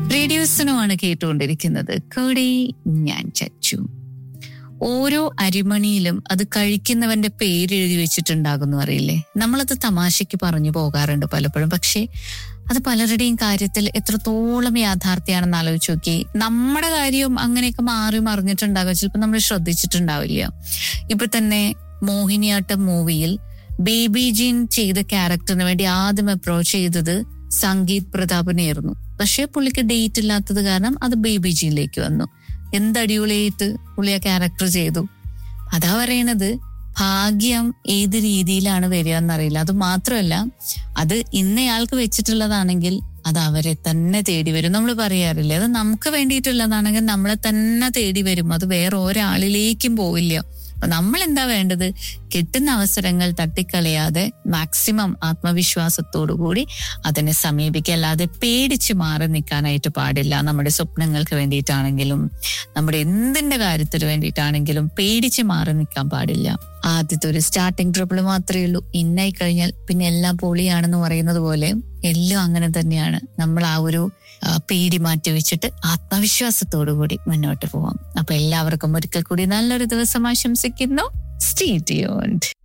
റേഡിയോസിനുമാണ് കേട്ടുകൊണ്ടിരിക്കുന്നത് കൂടെ ഞാൻ ചച്ചു ഓരോ അരിമണിയിലും അത് കഴിക്കുന്നവന്റെ പേര് എഴുതി വെച്ചിട്ടുണ്ടാകുന്നു അറിയില്ലേ നമ്മളത് തമാശയ്ക്ക് പറഞ്ഞു പോകാറുണ്ട് പലപ്പോഴും പക്ഷേ അത് പലരുടെയും കാര്യത്തിൽ എത്രത്തോളം യാഥാർത്ഥ്യമാണെന്ന് ആലോചിച്ച് നോക്കി നമ്മുടെ കാര്യവും അങ്ങനെയൊക്കെ മാറി മറിഞ്ഞിട്ടുണ്ടാകും ചിലപ്പോൾ നമ്മൾ ശ്രദ്ധിച്ചിട്ടുണ്ടാവില്ല ഇപ്പൊ തന്നെ മോഹിനിയാട്ടം മൂവിയിൽ ബേബി ജീൻ ചെയ്ത ക്യാരക്ടറിന് വേണ്ടി ആദ്യം അപ്രോച്ച് ചെയ്തത് സംഗീത് പ്രതാപനെയായിരുന്നു പക്ഷെ പുള്ളിക്ക് ഡേറ്റ് ഇല്ലാത്തത് കാരണം അത് ബേബി ജീനിലേക്ക് വന്നു എന്തടിപൊളിയായിട്ട് പുള്ളി ആ ക്യാരക്ടർ ചെയ്തു അതാ പറയണത് ഭാഗ്യം ഏത് രീതിയിലാണ് വരിക എന്നറിയില്ല അത് മാത്രമല്ല അത് ഇന്നയാൾക്ക് വെച്ചിട്ടുള്ളതാണെങ്കിൽ അത് അവരെ തന്നെ തേടി വരും നമ്മൾ പറയാറില്ലേ അത് നമുക്ക് വേണ്ടിയിട്ടുള്ളതാണെങ്കിൽ നമ്മളെ തന്നെ തേടി വരും അത് വേറെ ഒരാളിലേക്കും പോവില്ല അപ്പൊ നമ്മൾ എന്താ വേണ്ടത് കിട്ടുന്ന അവസരങ്ങൾ തട്ടിക്കളയാതെ മാക്സിമം ആത്മവിശ്വാസത്തോടു കൂടി അതിനെ സമീപിക്കുക അല്ലാതെ പേടിച്ച് മാറി നിൽക്കാനായിട്ട് പാടില്ല നമ്മുടെ സ്വപ്നങ്ങൾക്ക് വേണ്ടിയിട്ടാണെങ്കിലും നമ്മുടെ എന്തിന്റെ കാര്യത്തിന് വേണ്ടിയിട്ടാണെങ്കിലും പേടിച്ച് മാറി നിൽക്കാൻ പാടില്ല ആദ്യത്തെ ഒരു സ്റ്റാർട്ടിങ് ട്രബിൾ മാത്രമേ ഉള്ളൂ ഇന്നായി കഴിഞ്ഞാൽ പിന്നെ എല്ലാം പൊളിയാണെന്ന് പറയുന്നത് പോലെ എല്ലാം അങ്ങനെ തന്നെയാണ് നമ്മൾ ആ ഒരു ആ, പേടി മാറ്റി വെച്ചിട്ട് ആത്മവിശ്വാസത്തോടു കൂടി മുന്നോട്ട് പോവാം അപ്പൊ എല്ലാവർക്കും ഒരിക്കൽ കൂടി നല്ലൊരു ദിവസം ആശംസിക്കുന്നു സ്റ്റേ ട്യൂൺഡ്